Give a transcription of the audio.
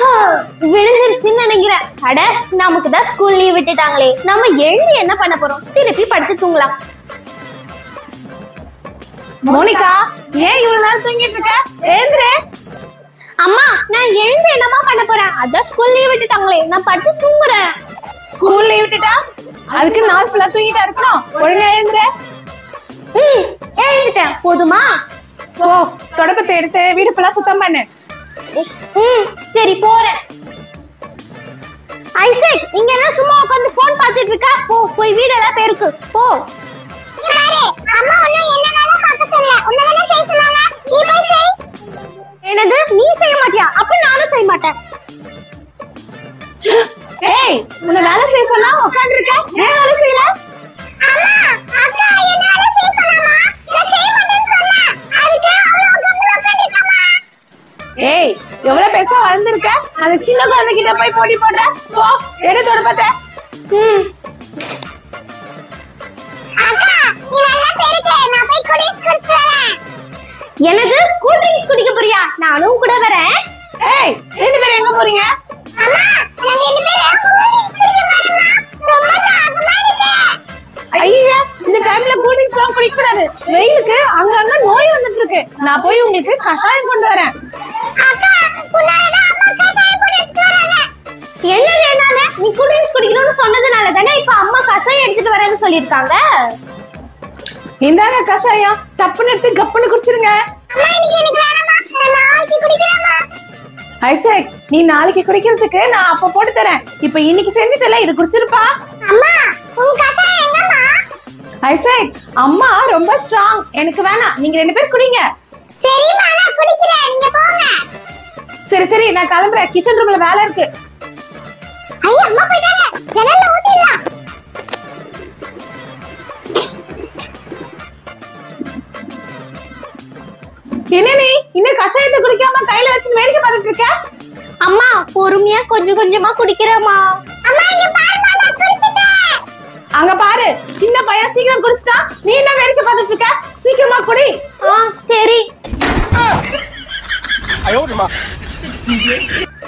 விழுந்துருச்சுன்னு நினைக்கிறேன் அட நமக்கு தான் ஸ்கூல் லீவ் விட்டுட்டாங்களே நம்ம எழுந்து என்ன பண்ண போறோம் திருப்பி படுத்து தூங்கலாம் மோனிகா ஏன் இவ்வளவு நேரம் தூங்கிட்டு இருக்க எழுந்துரு அம்மா நான் எழுந்து என்னமா பண்ண போறேன் அதான் ஸ்கூல் லீவ் விட்டுட்டாங்களே நான் படுத்து தூங்குறேன் ஸ்கூல் லீவ் விட்டுட்டா அதுக்கு நாள் ஃபுல்லா தூங்கிட்டா இருக்கணும் ஒழுங்கா எழுந்துரு ம் எழுந்துட்டேன் போதுமா ஓ தொடப்பத்தை எடுத்து வீடு ஃபுல்லா சுத்தம் பண்ணு ம் சரி போறேன் ஐசக் இங்க என்ன சும்மா உட்கார்ந்து போன் பார்த்துட்டு இருக்க போ போய் வீடெல்லாம் பெருக்கு போ அம்மா ஒண்ணு என்னனாலும் பார்க்க சொல்ல உன்னதானே செய்ய சொன்னாங்க நீ போய் செய் என்னது நீ செய்ய மாட்டியா அப்ப நானும் செய்ய மாட்டேன் ஏய் உன்னை வேலை செய்ய சொன்னா உட்கார்ந்து இருக்க ஏன் வேலை செய்யல அம்மா அக்கா என்னால செய்ய சொன்னாமா நான் செய்ய மாட்டேன்னு சொன்னேன் அதுக்கு அவளோ கம்முனு உட்கார்ந்திருக்காமா ஏய் எவ்வளவு பெருசா வளர்ந்துருக்க அந்த சின்ன குழந்தை கிட்ட போய் போட்டி போடுற போ எடு தொடப்பத்தை ம் அக்கா நீ நல்லா பெருக்க நான் போய் குடிஸ் குடிச்சு வரேன் எனது கூல் ட்ரிங்க்ஸ் குடிக்க போறியா நானும் கூட வரேன் ஏய் ரெண்டு பேரும் எங்க போறீங்க அம்மா நாங்க ரெண்டு பேரும் கூல் ட்ரிங்க்ஸ் குடிக்க போறோம் ரொம்ப தாகமா இருக்கு ஐயா இந்த டைம்ல கூலிங்ஸ் எல்லாம் குடிக்க கூடாது வெயிலுக்கு அங்கங்க நோய் வந்துட்டு இருக்கு நான் போய் உங்களுக்கு கஷாயம் கொண்டு வரேன் அக்கா உன்னால அம்மா கசாயம் போட்டு எடுத்துட்டு வராங்க என்னது என்னால நீ கூல் ட்ரிங்க்ஸ் குடிக்கணும்னு சொன்னதுனால தானே இப்ப அம்மா கசாயம் எடுத்துட்டு வரேன்னு சொல்லிருக்காங்க இந்தாங்க கஷாயம் தப்புன்னு எடுத்து கப்புன்னு குடிச்சிருங்க அம்மா இன்னைக்கு எனக்கு வேணாமா நான் நாளைக்கு குடிக்கிறேம்மா ஐசக் நீ நாளைக்கு குடிக்கிறதுக்கு நான் அப்ப போட்டு தரேன் இப்ப இன்னைக்கு செஞ்சுட்டல இது குடிச்சிருப்பா அம்மா உன் கசாயம் எங்கம்மா ஐசக் அம்மா ரொம்ப ஸ்ட்ராங் எனக்கு வேணாம் நீங்க ரெண்டு பேரும் குடிங்க சரிம்மா நான் குடிக்கிறேன் நீங்க போங்க சரி சரி நான் கிளம்புறேன் கிச்சன் ரூம்ல வேலை இருக்கு ஐ அம்மா போயிட்டாங்க ஜன்னல்ல ஊத்திடலாம் என்ன நீ இன்னும் கஷாயத்தை குடிக்காம கையில வச்சு வேடிக்கை பார்த்துட்டு இருக்க அம்மா பொறுமையா கொஞ்சம் கொஞ்சமா குடிக்கிறேம்மா அம்மா இங்க பாருமா நான் குடிச்சிட்டேன் அங்க பாரு சின்ன பையன் சீக்கிரம் குடிச்சிட்டான் நீ என்ன வேடிக்கை பார்த்துட்டு இருக்க சீக்கிரமா குடி ஆ சரி 哎呦我的妈！